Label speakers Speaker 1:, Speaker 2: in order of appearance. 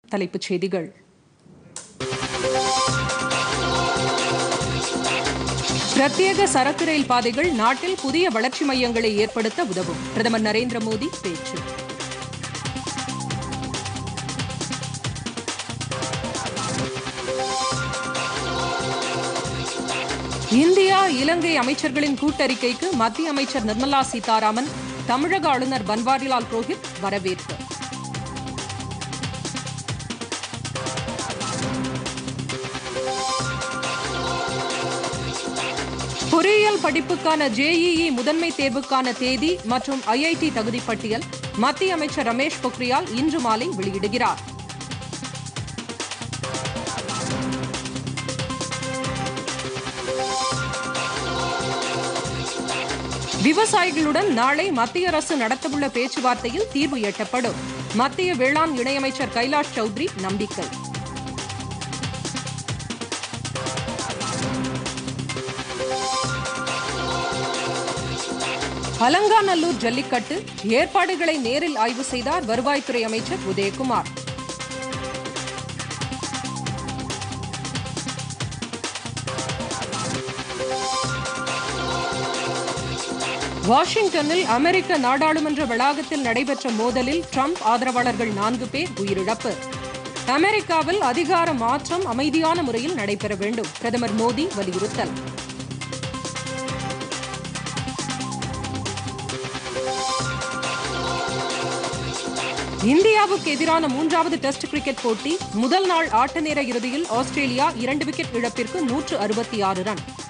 Speaker 1: தலைப்புச் செய்திகள் பிரத்யேக சரக்கு ரயில் பாதைகள் நாட்டில் புதிய வளர்ச்சி மையங்களை ஏற்படுத்த உதவும் பிரதமர் நரேந்திர மோடி பேச்சு இந்தியா இலங்கை அமைச்சர்களின் கூட்டறிக்கைக்கு மத்திய அமைச்சர் நிர்மலா சீதாராமன் தமிழக ஆளுநர் பன்வாரிலால் புரோஹித் வரவேற்பு பொறியியல் படிப்புக்கான ஜேஇஇ முதன்மை தேர்வுக்கான தேதி மற்றும் ஐஐடி தகுதி பட்டியல் மத்திய அமைச்சர் ரமேஷ் பொக்ரியால் இன்று மாலை வெளியிடுகிறார் விவசாயிகளுடன் நாளை மத்திய அரசு நடத்தவுள்ள பேச்சுவார்த்தையில் தீர்வு எட்டப்படும் மத்திய வேளாண் இணையமைச்சர் கைலாஷ் சௌத்ரி நம்பிக்கை அலங்காநல்லூர் ஜல்லிக்கட்டு ஏற்பாடுகளை நேரில் ஆய்வு செய்தார் வருவாய்த்துறை அமைச்சர் உதயகுமார் வாஷிங்டனில் அமெரிக்க நாடாளுமன்ற வளாகத்தில் நடைபெற்ற மோதலில் ட்ரம்ப் ஆதரவாளர்கள் நான்கு பேர் உயிரிழப்பு அமெரிக்காவில் அதிகார மாற்றம் அமைதியான முறையில் நடைபெற வேண்டும் பிரதமர் மோடி வலியுறுத்தல் இந்தியாவுக்கு எதிரான மூன்றாவது டெஸ்ட் கிரிக்கெட் போட்டி முதல் நாள் ஆட்ட நேர இறுதியில் ஆஸ்திரேலியா இரண்டு விக்கெட் இழப்பிற்கு நூற்று அறுபத்தி ஆறு ரன்